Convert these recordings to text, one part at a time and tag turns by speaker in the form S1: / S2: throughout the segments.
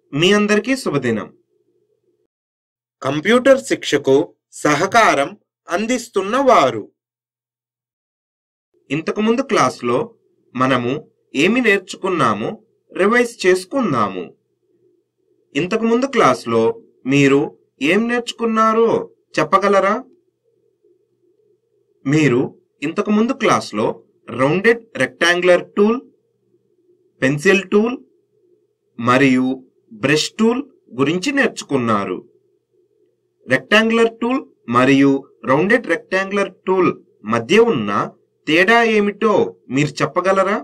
S1: మీ అందరికీ శుభదినం కంప్యూటర్ శిక్షకు సహకారం అందిస్తున్న వారు ఇంతకుముందు క్లాస్లో మనము ఏమి నేర్చుకున్నామో రివైజ్ చేసుకుందాము ఇంతకుముందు క్లాస్లో మీరు ఏం నేర్చుకున్నారో చెప్పగలరా మీరు ఇంతకుముందు క్లాస్లో rounded rectangular tool pencil tool మరియు బ్రష్ టూల్ గురించి నేర్చుకున్నారు రెక్టాంగులర్ టూల్ మరియు రౌండెడ్ రెక్టాంగులర్ టూల్ మధ్య ఉన్న తేడా ఏమిటో మీరు చెప్పగలరా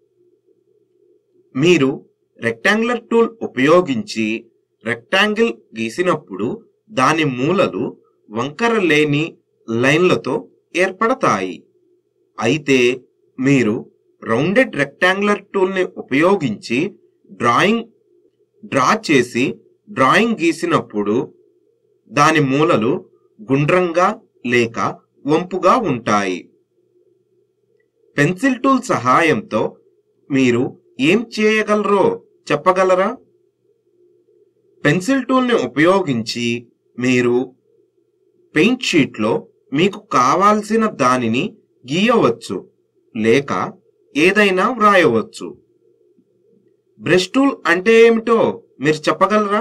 S1: మీరు రెక్టాంగులర్ టూల్ ఉపయోగించి రెక్టాంగిల్ గీసినప్పుడు దాని మూలలు వంకర లేని లైన్లతో ఏర్పడతాయి అయితే మీరు రౌండెడ్ రెక్టాంగులర్ టూల్ని ఉపయోగించి డ్రాయింగ్ డ్రా చేసి డ్రాయింగ్ గీసినప్పుడు దాని మూలలు గుండ్రంగా లేక వంపుగా ఉంటాయి పెన్సిల్ టూల్ సహాయంతో మీరు ఏం చేయగలరో చెప్పగలరా పెన్సిల్ టూల్ని ఉపయోగించి మీరు పెయింట్ షీట్లో మీకు కావాల్సిన దానిని గీయవచ్చు లేక ఏదైనా వ్రాయవచ్చు బ్రష్ టూల్ అంటే ఏమిటో మీరు చెప్పగలరా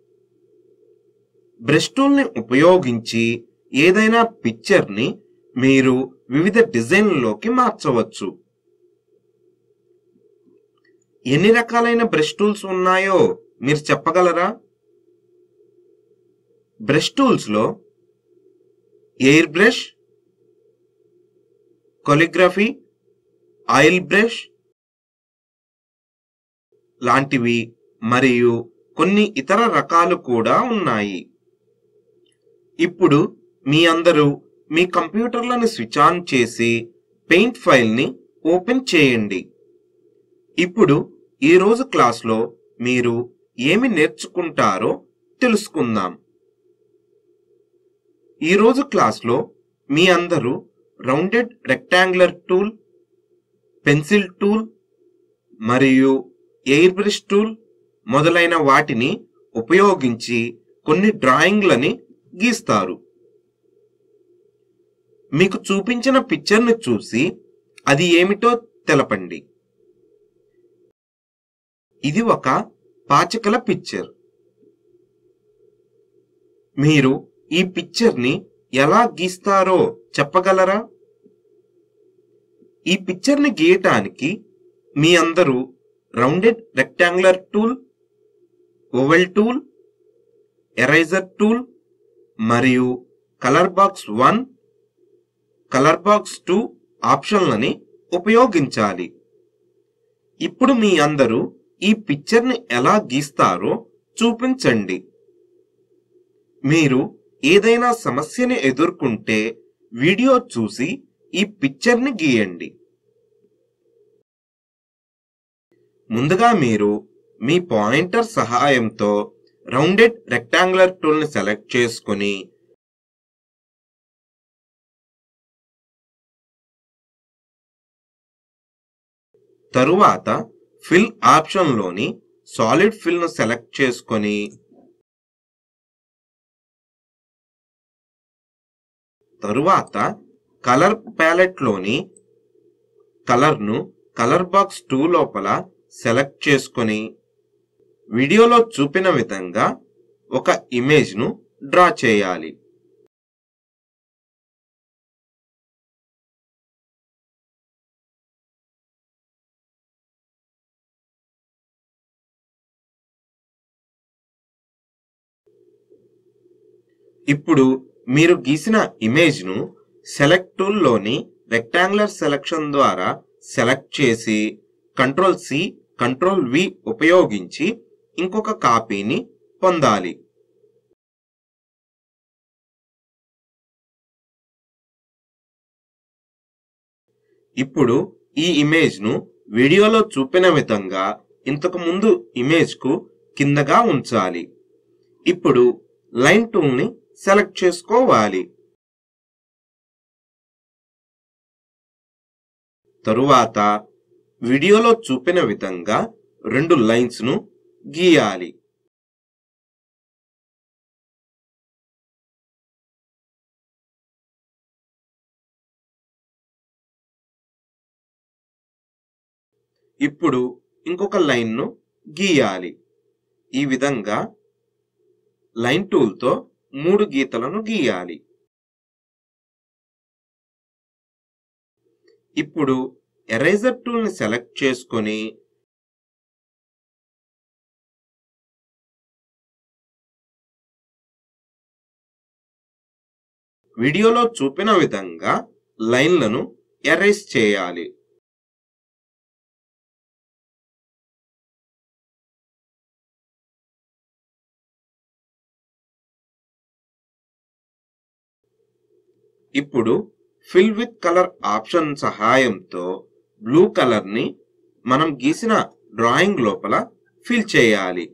S1: బ్రష్ టూల్ని ఉపయోగించి ఏదైనా పిక్చర్ని మీరు వివిధ డిజైన్లలోకి మార్చవచ్చు ఎన్ని రకాలైన బ్రష్ టూల్స్ ఉన్నాయో మీరు చెప్పగలరా బ్రష్ టూల్స్ లో air brush calligraphy oil brush లాంటివి మరియు కొన్ని ఇతర రకాలు కూడా ఉన్నాయి ఇప్పుడు మీ అందరూ మీ కంప్యూటర్లను స్విచ్ ఆన్ చేసి పెయింట్ ఫైల్ని ఓపెన్ చేయండి ఇప్పుడు ఈ రోజు క్లాస్లో మీరు ఏమి నేర్చుకుంటారో తెలుసుకుందాం ఈ రోజు క్లాస్లో మీ అందరూ rounded rectangular tool pencil tool మరియు ఎయిర్ బ్రష్ టూల్ మొదలైన వాటిని ఉపయోగించి కొన్ని డ్రాయింగ్లని గీస్తారు మీకు చూపించిన పిక్చర్ని చూసి అది ఏమిటో తెలపండి ఇది ఒక పాచికల పిక్చర్ మీరు ఈ పిక్చర్ని ఎలా గీస్తారో చెప్పగలరా ఈ పిక్చర్ని గీయటానికి మీ అందరూ rounded rectangular tool oval tool eraser tool మరియు colour box one colour box two ఆప్షన్లని ఉపయోగించాలి ఇప్పుడు మీ అందరూ ఈ పిక్చర్ని ఎలా గీస్తారో చూపించండి మీరు ఏదైనా సమస్యని ఎదుర్కొంటే వీడియో చూసి ఈ పిక్చర్ని గీయండి ముందుగా మీరు మీ పాయింటర్ సహాయంతో రౌండెడ్ రెక్టాంగులర్ టూల్ని సెలెక్ట్ చేసుకుని తరువాత ఫిల్ ఆప్షన్లోని సాలిడ్ ఫిల్ను సెలెక్ట్ చేసుకొని తరువాత కలర్ ప్యాలెట్లోని కలర్ను కలర్ బాక్స్ టూ లోపల సెలెక్ట్ చేసుకొని వీడియోలో చూపిన విధంగా ఒక ఇమేజ్ను డ్రా చేయాలి ఇప్పుడు మీరు గీసిన ఇమేజ్ను సెలెక్ట్ టూల్లోని రెక్టాంగులర్ సెలెక్షన్ ద్వారా సెలెక్ట్ చేసి కంట్రోల్ సి కంట్రోల్ వి ఉపయోగించి ఇంకొక కాపీని పొందాలి ఇప్పుడు ఈ ఇమేజ్ను వీడియోలో చూపిన విధంగా ఇంతకు ముందు ఇమేజ్కు కిందగా ఉంచాలి ఇప్పుడు లైన్ టూల్ని సెలెక్ట్ చేసుకోవాలి తరువాత వీడియోలో చూపిన విధంగా రెండు లైన్స్ ను గీయాలి ఇప్పుడు ఇంకొక లైన్ను గీయాలి ఈ విధంగా లైన్ టూల్తో మూడు గీతలను గీయాలి ఇప్పుడు ఎరేజర్ టూల్ని సెలెక్ట్ చేసుకొని వీడియోలో చూపిన విధంగా లైన్లను ఎరేస్ చేయాలి ఇప్పుడు ఫిల్ విత్ కలర్ ఆప్షన్ సహాయంతో బ్లూ కలర్ ని మనం గీసిన డ్రాయింగ్ లోపల ఫిల్ చేయాలి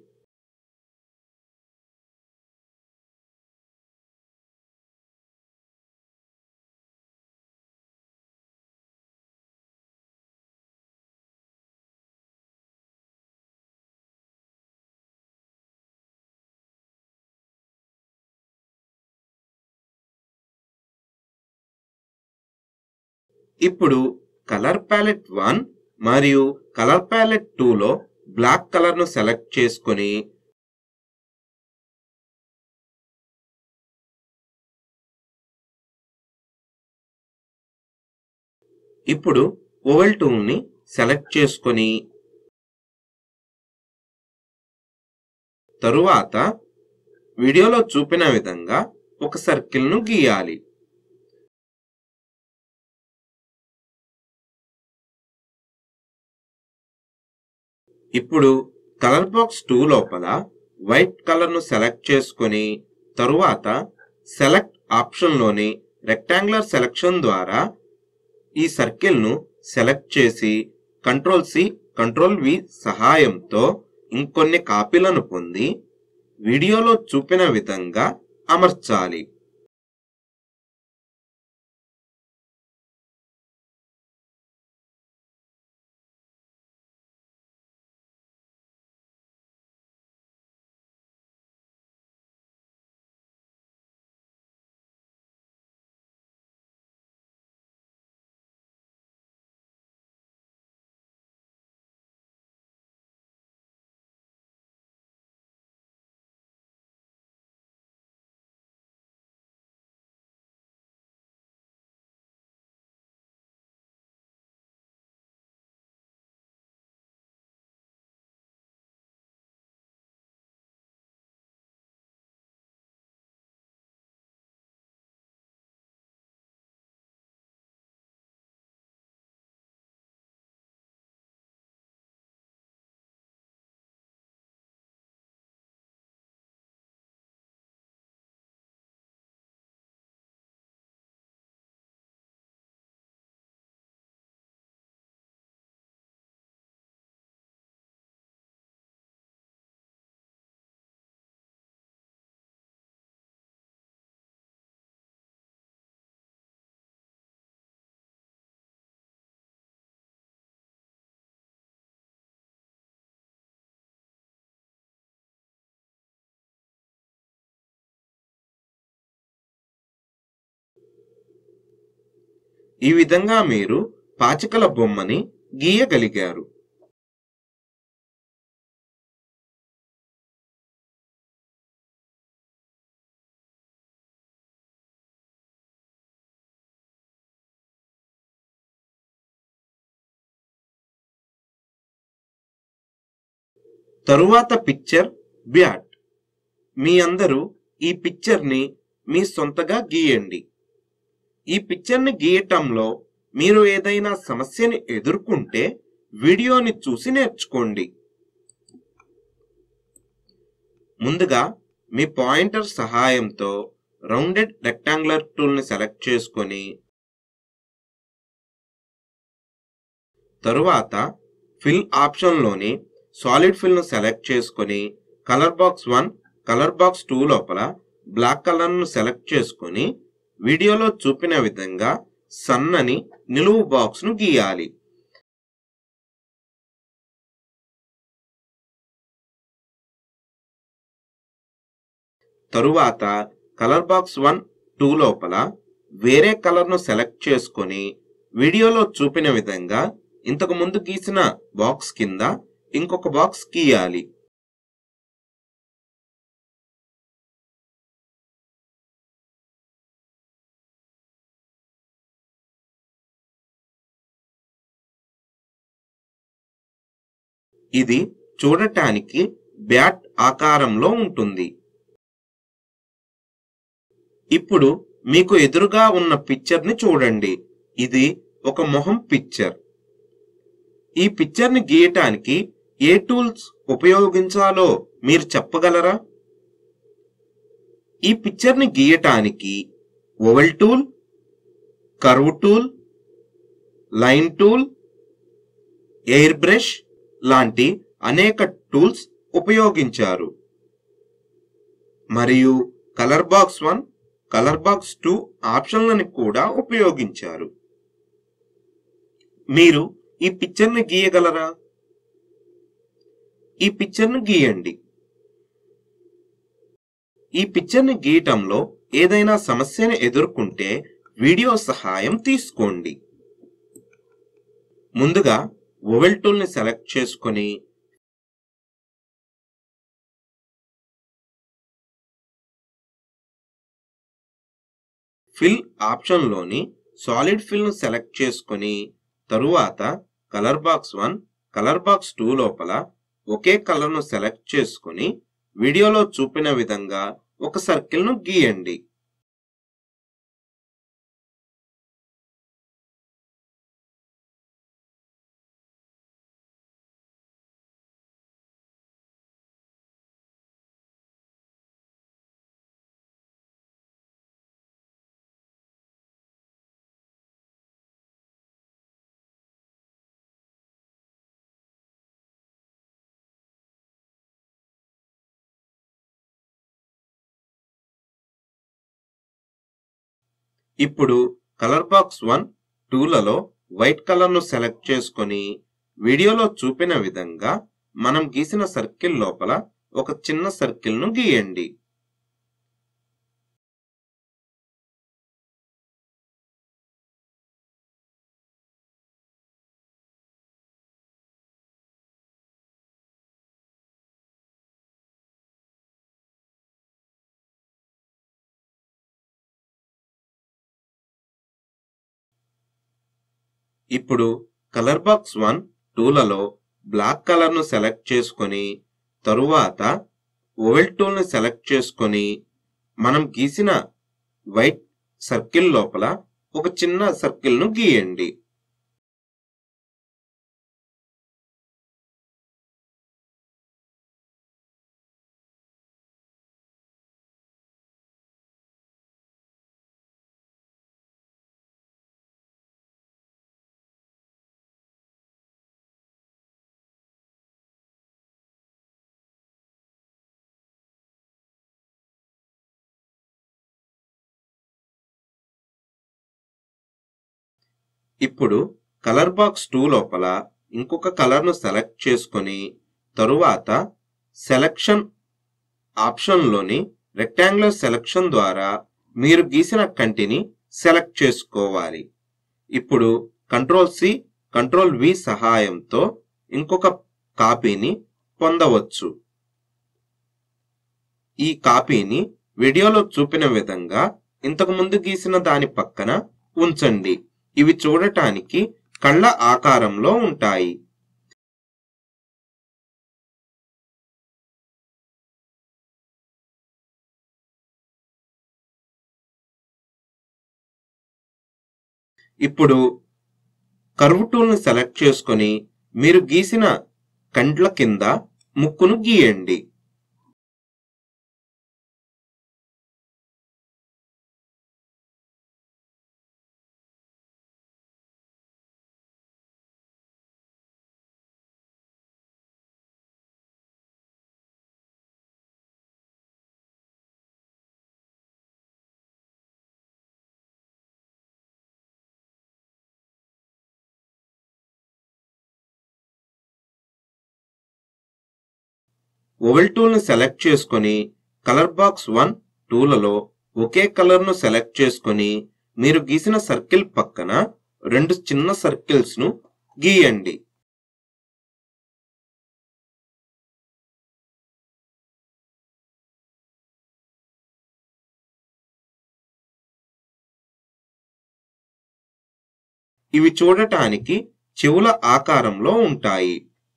S1: ఇప్పుడు కలర్ ప్యాలెట్ వన్ మరియు కలర్ ప్యాలెట్ లో బ్లాక్ కలర్ ను సెలెక్ట్ చేసుకొని ఇప్పుడు ఓవెల్ టూల్ ని సెలెక్ట్ చేసుకొని తరువాత వీడియోలో చూపిన విధంగా ఒక సర్కిల్ ను గీయాలి ఇప్పుడు కలర్ బాక్స్ టూ లోపల వైట్ కలర్ ను సెలెక్ట్ చేసుకొని తరువాత సెలెక్ట్ ఆప్షన్లోని రెక్టాంగులర్ సెలెక్షన్ ద్వారా ఈ సర్కిల్ ను సెలెక్ట్ చేసి కంట్రోల్ సి కంట్రోల్ వి సహాయంతో ఇంకొన్ని కాపీలను పొంది వీడియోలో చూపిన విధంగా అమర్చాలి ఈ విధంగా మీరు పాచికల బొమ్మని గీయగలిగారు తరువాత పిక్చర్ బ్యాట్ మీ అందరూ ఈ పిక్చర్ని మీ సొంతగా గీయండి ఈ పిక్చర్ని గీయటంలో మీరు ఏదైనా సమస్యని ఎదుర్కొంటే వీడియోని చూసి నేర్చుకోండి ముందుగా మీ పాయింటర్ సహాయంతో రౌండెడ్ రెక్టాంగులర్ టూల్ని సెలెక్ట్ చేసుకొని తరువాత ఫిల్ ఆప్షన్లోని సాలిడ్ ఫిల్ను సెలెక్ట్ చేసుకొని colour box one colour box two లోపల బ్లాక్ కలర్ను సెలెక్ట్ చేసుకొని వీడియోలో చూపిన విధంగా సన్నని నిలువు బాక్స్ను గీయాలి తరువాత కలర్ బాక్స్ వన్ టూ లోపల వేరే కలర్ను సెలెక్ట్ చేసుకొని వీడియోలో చూపిన విధంగా ఇంతకు ముందు గీసిన బాక్స్ కింద ఇంకొక బాక్స్ గీయాలి ఇది చూడటానికి బ్యాట్ ఆకారంలో ఉంటుంది ఇప్పుడు మీకు ఎదురుగా ఉన్న పిక్చర్ ని చూడండి ఇది ఒక మొహం పిక్చర్ ఈ పిక్చర్ ని గీయటానికి ఏ టూల్స్ ఉపయోగించాలో మీరు చెప్పగలరా ఈ పిక్చర్ ని గీయటానికి oval tool curve tool line tool air brush లాంటి అనేక టూల్స్ ఉపయోగించారు మరియు colour box one colour box two ఆప్షన్లను కూడా ఉపయోగించారు మీరు ఈ పిక్చర్ని గీయగలరా ఈ పిక్చర్ను గీయండి ఈ పిక్చర్ని గీయటంలో ఏదైనా సమస్యను ఎదుర్కొంటే వీడియో సహాయం తీసుకోండి ముందుగా ఓవెల్ టూల్ ని సెలెక్ట్ చేసుకొని ఫిల్ ఆప్షన్లోని సాలిడ్ ఫిల్ ను సెలెక్ట్ చేసుకొని తరువాత colour box one colour box two లోపల ఒకే కలర్ ను సెలెక్ట్ చేసుకొని వీడియోలో చూపిన విధంగా ఒక సర్కిల్ ను గీయండి ఇప్పుడు కలర్ బాక్స్ వన్ టూలలో వైట్ కలర్ ను సెలెక్ట్ చేసుకొని వీడియోలో చూపిన విధంగా మనం గీసిన సర్కిల్ లోపల ఒక చిన్న సర్కిల్ ను గీయండి ఇప్పుడు కలర్ బాక్స్ వన్ టూలలో బ్లాక్ కలర్ ను సెలెక్ట్ చేసుకొని తరువాత ఓవెల్ టూల్ ని సెలెక్ట్ చేసుకొని మనం గీసిన వైట్ సర్కిల్ లోపల ఒక చిన్న సర్కిల్ ను గీయండి ఇప్పుడు కలర్ బాక్స్ టూ లోపల ఇంకొక కలర్ ను సెలెక్ట్ చేసుకొని తరువాత సెలెక్షన్ ఆప్షన్లోని రెక్టాంగులర్ సెలెక్షన్ ద్వారా మీరు గీసిన కంటిని సెలెక్ట్ చేసుకోవాలి ఇప్పుడు కంట్రోల్ సి కంట్రోల్ వి సహాయంతో ఇంకొక కాపీని పొందవచ్చు ఈ కాపీని వీడియోలో చూపిన విధంగా ఇంతకు ముందు గీసిన దాని పక్కన ఉంచండి ఇవి చూడటానికి కళ్ళ ఆకారంలో ఉంటాయి ఇప్పుడు కర్వ్ టూల్ ని సెలెక్ట్ చేసుకొని మీరు గీసిన కండ్ల కింద ముక్కును గీయండి ఓవెల్ టూల్ ని సెలెక్ట్ చేసుకొని కలర్ బాక్స్ వన్ టూలలో ఒకే కలర్ ను సెలెక్ట్ చేసుకొని మీరు గీసిన సర్కిల్ పక్కన రెండు చిన్న సర్కిల్స్ ను గీయండి ఇవి చూడటానికి చెవుల ఆకారంలో ఉంటాయి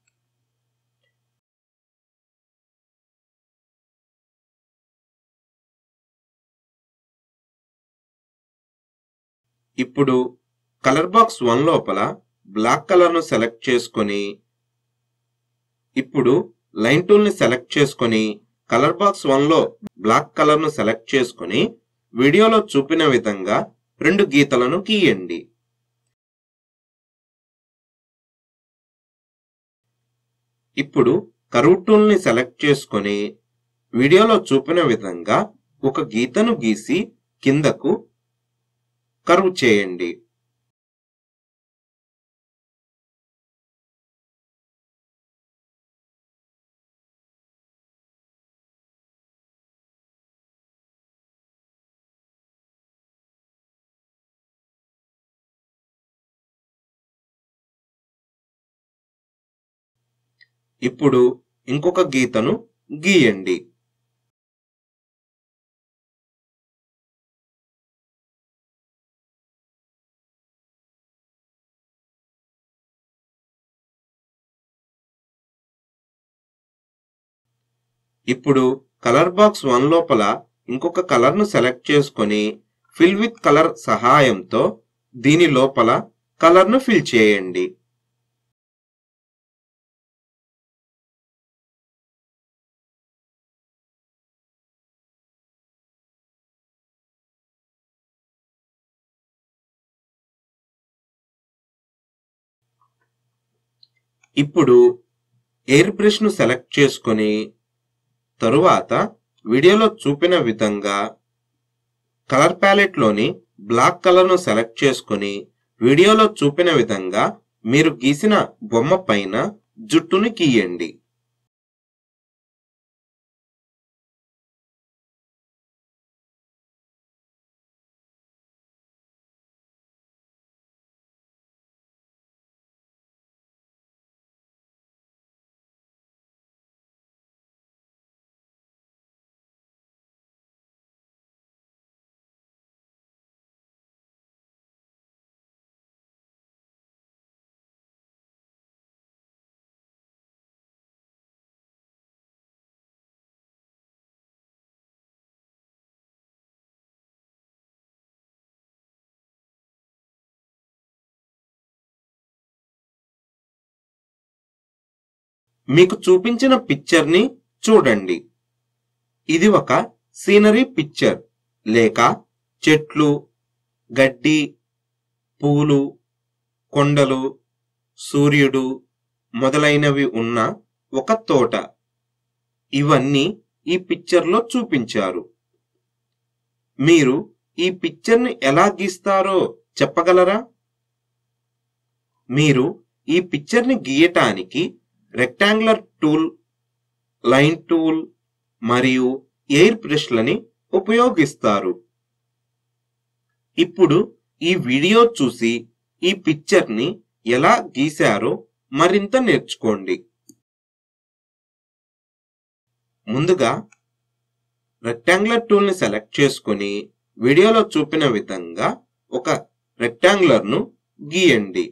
S1: ఇప్పుడు కలర్ బాక్స్ వన్ లోపల బ్లాక్ కలర్ ను సెలెక్ట్ చేసుకొని ఇప్పుడు లైన్ టూల్ ని సెలెక్ట్ చేసుకొని కలర్ బాక్స్ వన్ లో బ్లాక్ కలర్ ను సెలెక్ట్ చేసుకొని వీడియోలో చూపిన విధంగా రెండు గీతలను గీయండి ఇప్పుడు కరువు టూల్ ని సెలెక్ట్ చేసుకొని వీడియోలో చూపిన విధంగా ఒక గీతను గీసి కిందకు కరువు చేయండి ఇప్పుడు ఇంకొక గీతను గీయండి ఇప్పుడు కలర్ బాక్స్ వన్ లోపల ఇంకొక కలర్ ను సెలెక్ట్ చేసుకొని ఫిల్ విత్ కలర్ సహాయంతో దీని లోపల కలర్ ను ఫిల్ చేయండి ఇప్పుడు ఎయిర్ బ్రష్ ను సెలెక్ట్ చేసుకొని తరువాత వీడియోలో చూపిన విధంగా కలర్ ప్యాలెట్ లోని బ్లాక్ కలర్ ను సెలెక్ట్ చేసుకొని వీడియోలో చూపిన విధంగా మీరు గీసిన బొమ్మ పైన జుట్టుని గీయండి మీకు చూపించిన పిక్చర్ ని చూడండి ఇది ఒక సీనరీ పిక్చర్ లేక చెట్లు గడ్డి పూలు కొండలు సూర్యుడు మొదలైనవి ఉన్న ఒక తోట ఇవన్నీ ఈ పిక్చర్లో చూపించారు మీరు ఈ పిక్చర్ని ఎలా గీస్తారో చెప్పగలరా మీరు ఈ పిక్చర్ని గీయటానికి రెక్టాంగులర్ టూల్ లైన్ టూల్ మరియు ఎయిర్ బ్రష్లని ఉపయోగిస్తారు ఇప్పుడు ఈ వీడియో చూసి ఈ పిక్చర్ని ఎలా గీశారో మరింత నేర్చుకోండి ముందుగా రెక్టాంగులర్ టూల్ని సెలెక్ట్ చేసుకొని వీడియోలో చూపిన విధంగా ఒక రెక్టాంగులర్ను గీయండి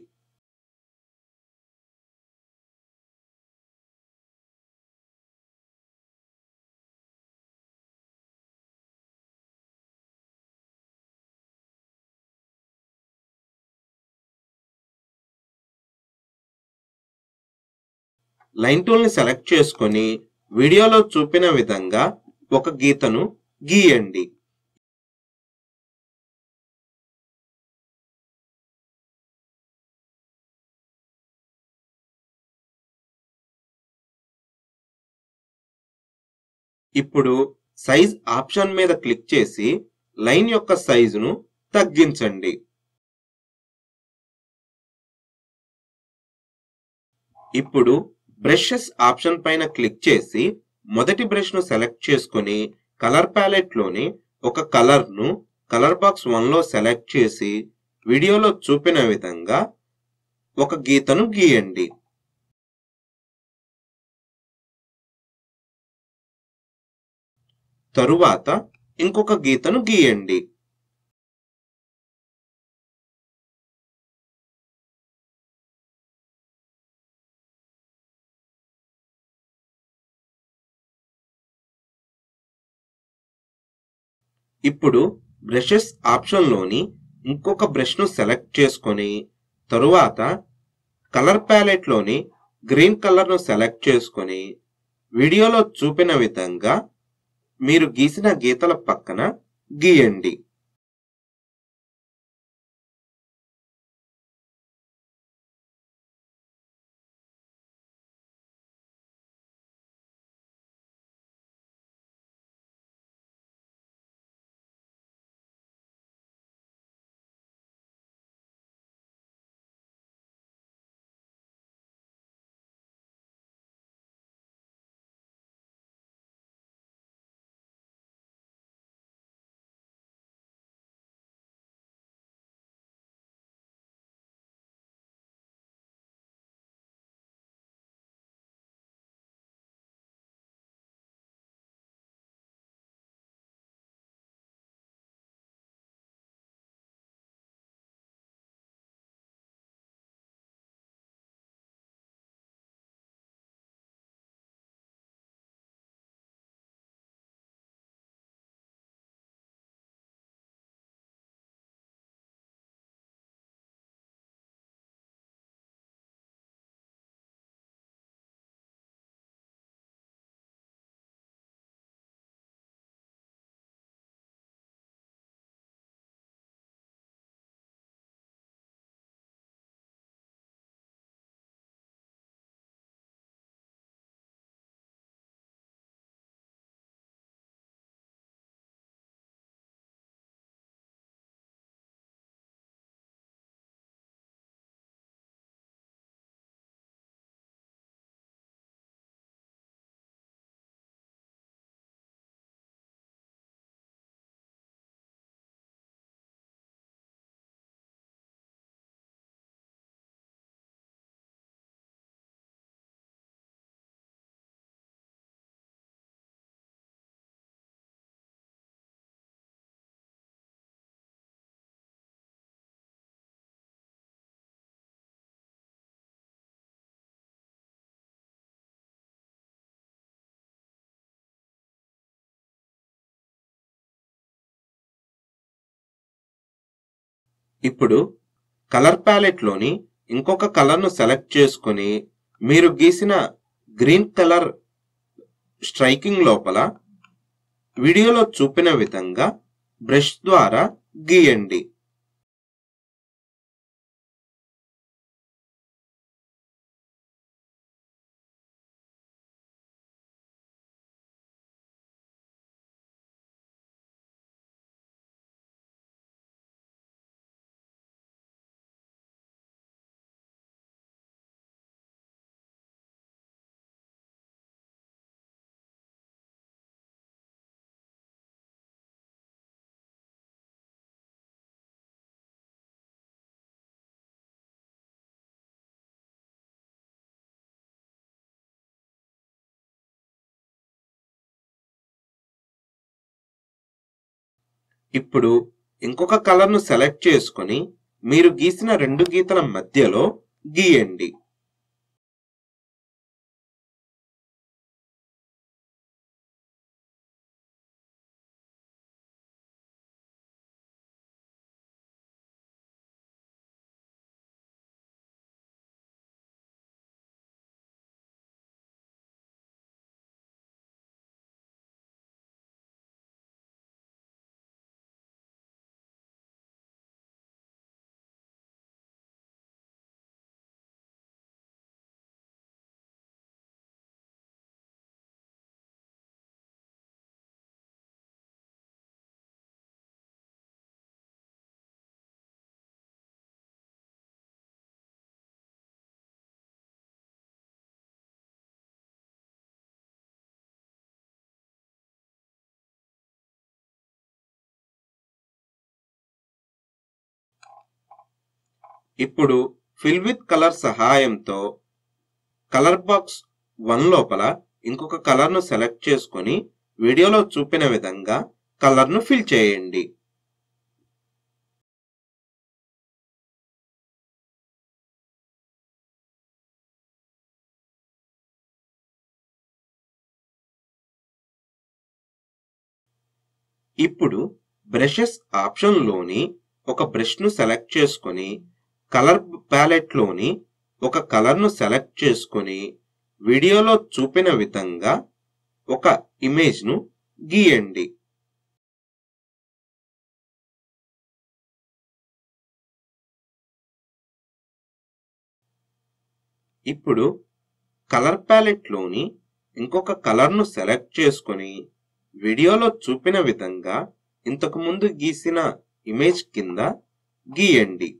S1: లైన్ టూల్ ని సెలెక్ట్ చేసుకొని వీడియోలో చూపిన విధంగా ఒక గీతను గీయండి ఇప్పుడు సైజ్ ఆప్షన్ మీద క్లిక్ చేసి లైన్ యొక్క సైజును తగ్గించండి ఇప్పుడు బ్రషెస్ ఆప్షన్ పైన క్లిక్ చేసి మొదటి బ్రష్ ను సెలెక్ట్ చేసుకొని కలర్ ప్యాలెట్ లోని ఒక కలర్ ను కలర్ బాక్స్ వన్ లో సెలెక్ట్ చేసి వీడియోలో చూపిన విధంగా ఒక గీతను గీయండి తరువాత ఇంకొక గీతను గీయండి ఇప్పుడు బ్రషెస్ ఆప్షన్లోని ఇంకొక బ్రష్ను సెలెక్ట్ చేసుకొని తరువాత కలర్ ప్యాలెట్లోని గ్రీన్ కలర్ను సెలెక్ట్ చేసుకొని వీడియోలో చూపిన విధంగా మీరు గీసిన గీతల పక్కన గీయండి ఇప్పుడు కలర్ ప్యాలెట్లోని ఇంకొక కలర్ను సెలెక్ట్ చేసుకొని మీరు గీసిన గ్రీన్ కలర్ స్ట్రైకింగ్ లోపల వీడియోలో చూపిన విధంగా బ్రష్ ద్వారా గీయండి ఇప్పుడు ఇంకొక కలర్ను సెలెక్ట్ చేసుకొని మీరు గీసిన రెండు గీతల మధ్యలో గీయండి ఇప్పుడు ఫిల్ విత్ కలర్ సహాయంతో కలర్ బాక్స్ వన్ లోపల ఇంకొక కలర్ను సెలెక్ట్ చేసుకొని వీడియోలో చూపిన విధంగా కలర్ను ఫిల్ చేయండి ఇప్పుడు బ్రషెస్ ఆప్షన్లోని ఒక బ్రష్ను సెలెక్ట్ చేసుకొని కలర్ ప్యాలెట్లోని ఒక కలర్ను సెలెక్ట్ చేసుకొని వీడియోలో చూపిన విధంగా ఒక ఇమేజ్ను గీయండి ఇప్పుడు కలర్ ప్యాలెట్లోని ఇంకొక కలర్ను సెలెక్ట్ చేసుకొని వీడియోలో చూపిన విధంగా ఇంతకు ముందు గీసిన ఇమేజ్ కింద గీయండి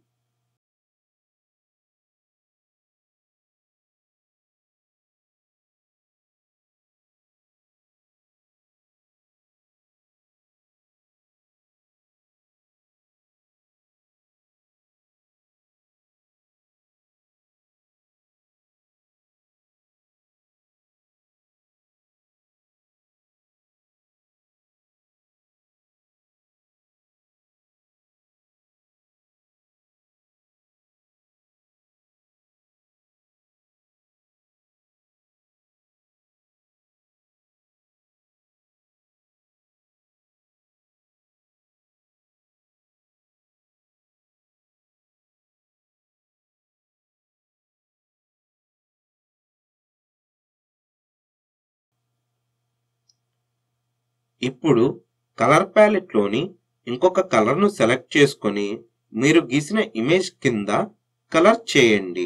S1: ఇప్పుడు కలర్ ప్యాలెట్లోని ఇంకొక కలర్ను సెలెక్ట్ చేసుకొని మీరు గీసిన ఇమేజ్ కింద కలర్ చేయండి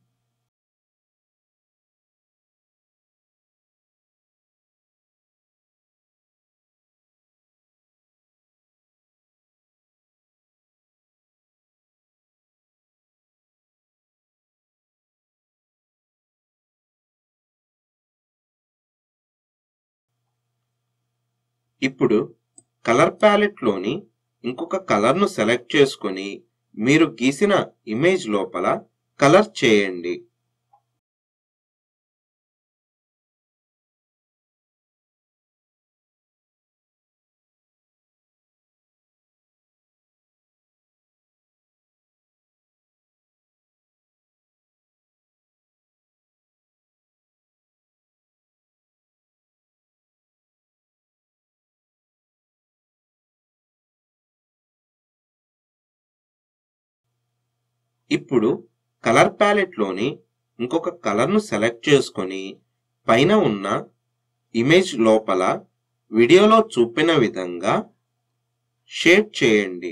S1: ఇప్పుడు కలర్ ప్యాలెట్లోని ఇంకొక కలర్ను సెలెక్ట్ చేసుకొని మీరు గీసిన ఇమేజ్ లోపల కలర్ చేయండి ఇప్పుడు కలర్ ప్యాలెట్లోని ఇంకొక కలర్ను సెలెక్ట్ చేసుకొని పైన ఉన్న ఇమేజ్ లోపల వీడియోలో చూపిన విధంగా షేడ్ చేయండి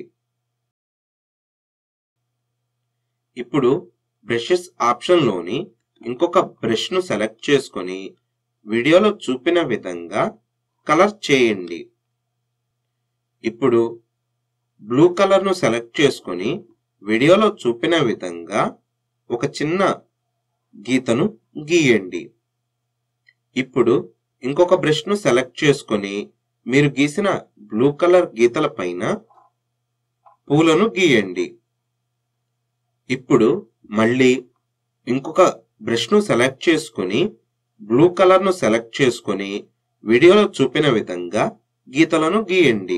S1: ఇప్పుడు బ్రషెస్ ఆప్షన్లోని ఇంకొక బ్రష్ను సెలెక్ట్ చేసుకొని వీడియోలో చూపిన విధంగా కలర్ చేయండి ఇప్పుడు బ్లూ కలర్ను సెలెక్ట్ చేసుకొని వీడియోలో చూపిన విధంగా ఒక చిన్న గీతను గీయండి ఇప్పుడు ఇంకొక బ్రష్ను సెలెక్ట్ చేసుకొని మీరు గీసిన బ్లూ కలర్ గీతల పైన పూలను గీయండి ఇప్పుడు మళ్ళీ ఇంకొక బ్రష్ను సెలెక్ట్ చేసుకొని బ్లూ కలర్ను సెలెక్ట్ చేసుకొని వీడియోలో చూపిన విధంగా గీతలను గీయండి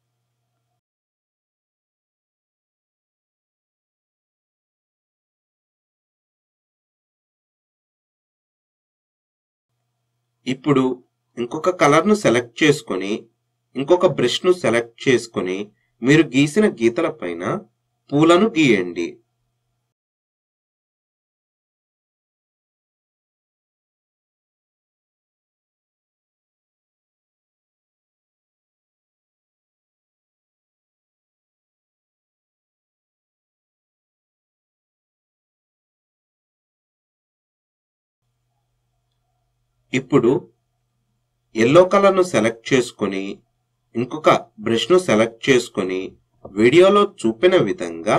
S1: ఇప్పుడు ఇంకొక కలర్ను సెలెక్ట్ చేసుకొని ఇంకొక బ్రష్ను సెలెక్ట్ చేసుకొని మీరు గీసిన గీతల పైన పూలను గీయండి ఇప్పుడు ఎల్లో కలర్ను సెలెక్ట్ చేసుకొని ఇంకొక బ్రష్ను సెలెక్ట్ చేసుకొని వీడియోలో చూపిన విధంగా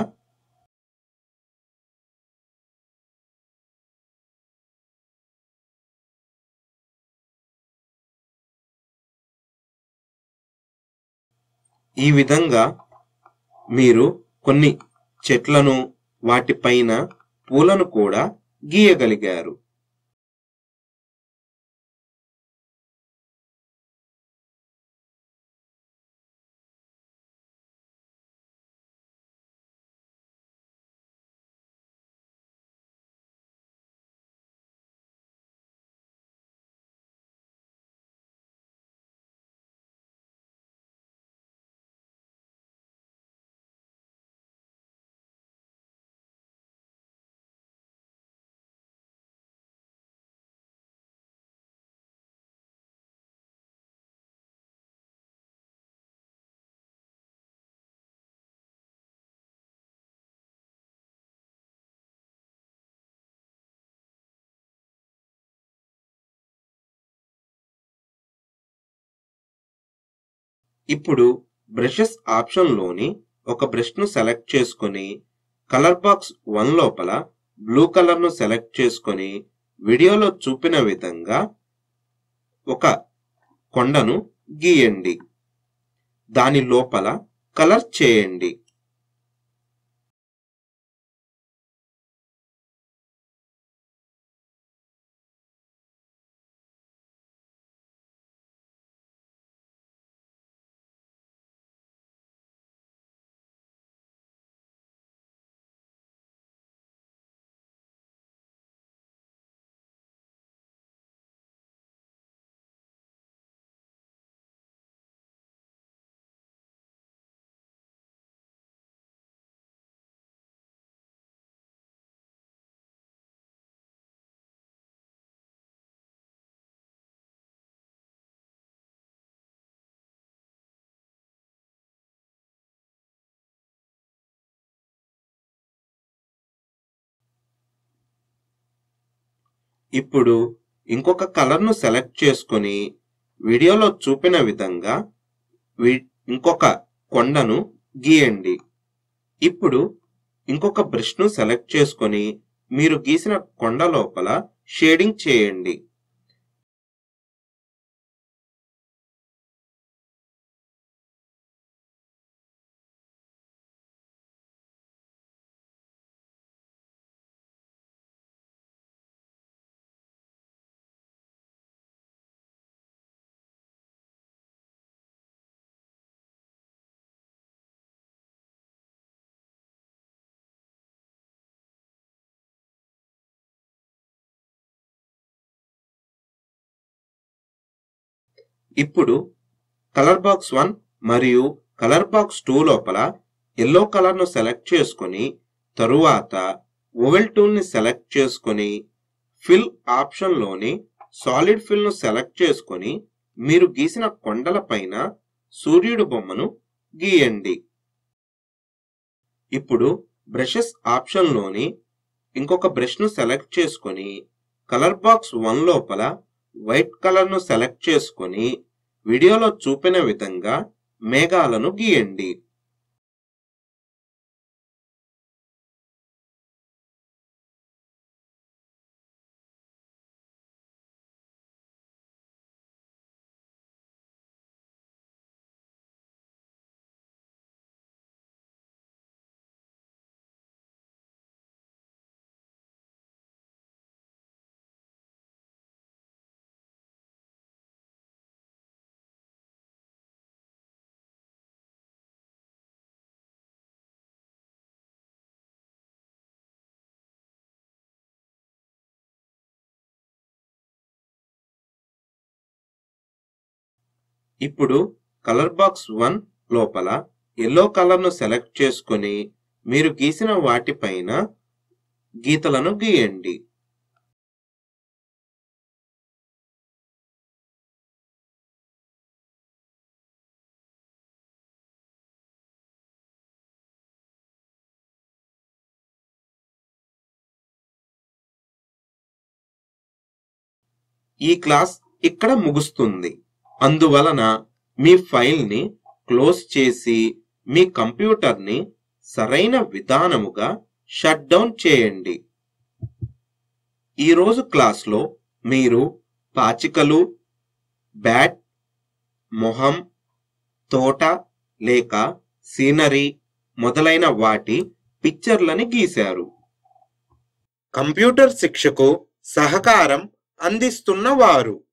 S1: ఈ విధంగా మీరు కొన్ని చెట్లను వాటిపైన పూలను కూడా గీయగలిగారు ఇప్పుడు బ్రషెస్ ఆప్షన్లోని ఒక బ్రష్ను సెలెక్ట్ చేసుకొని కలర్ బాక్స్ వన్ లోపల బ్లూ కలర్ను సెలెక్ట్ చేసుకొని వీడియోలో చూపిన విధంగా ఒక కొండను గీయండి దాని లోపల కలర్ చేయండి ఇప్పుడు ఇంకొక కలర్ను సెలెక్ట్ చేసుకొని వీడియోలో చూపిన విధంగా వి- ఇంకొక కొండను గీయండి ఇప్పుడు ఇంకొక బ్రష్ను సెలెక్ట్ చేసుకొని మీరు గీసిన కొండ లోపల షేడింగ్ చేయండి ఇప్పుడు కలర్ బాక్స్ వన్ మరియు కలర్ బాక్స్ టూ లోపల ఎల్లో కలర్ ను సెలెక్ట్ చేసుకొని తరువాత ఓవెల్ టూల్ ని సెలెక్ట్ చేసుకొని ఫిల్ ఆప్షన్ లోని సాలిడ్ ఫిల్ ను సెలెక్ట్ చేసుకొని మీరు గీసిన కొండల పైన సూర్యుడు బొమ్మను గీయండి ఇప్పుడు బ్రషెస్ ఆప్షన్ లోని ఇంకొక బ్రష్ ను సెలెక్ట్ చేసుకొని కలర్ బాక్స్ వన్ లోపల వైట్ కలర్ ను సెలెక్ట్ చేసుకొని వీడియోలో చూపిన విధంగా మేఘాలను గీయండి ఇప్పుడు కలర్ బాక్స్ వన్ లోపల ఎల్లో కలర్ ను సెలెక్ట్ చేసుకొని మీరు గీసిన వాటిపైన గీతలను గీయండి ఈ క్లాస్ ఇక్కడ ముగుస్తుంది అందువలన మీ ఫైల్ని క్లోజ్ చేసి మీ కంప్యూటర్ని సరైన విధానముగా షట్ డౌన్ చేయండి ఈరోజు క్లాస్లో మీరు పాచికలు బ్యాట్ మొహం తోట లేక సీనరీ మొదలైన వాటి పిక్చర్లని గీశారు కంప్యూటర్ శిక్షకు సహకారం అందిస్తున్నవారు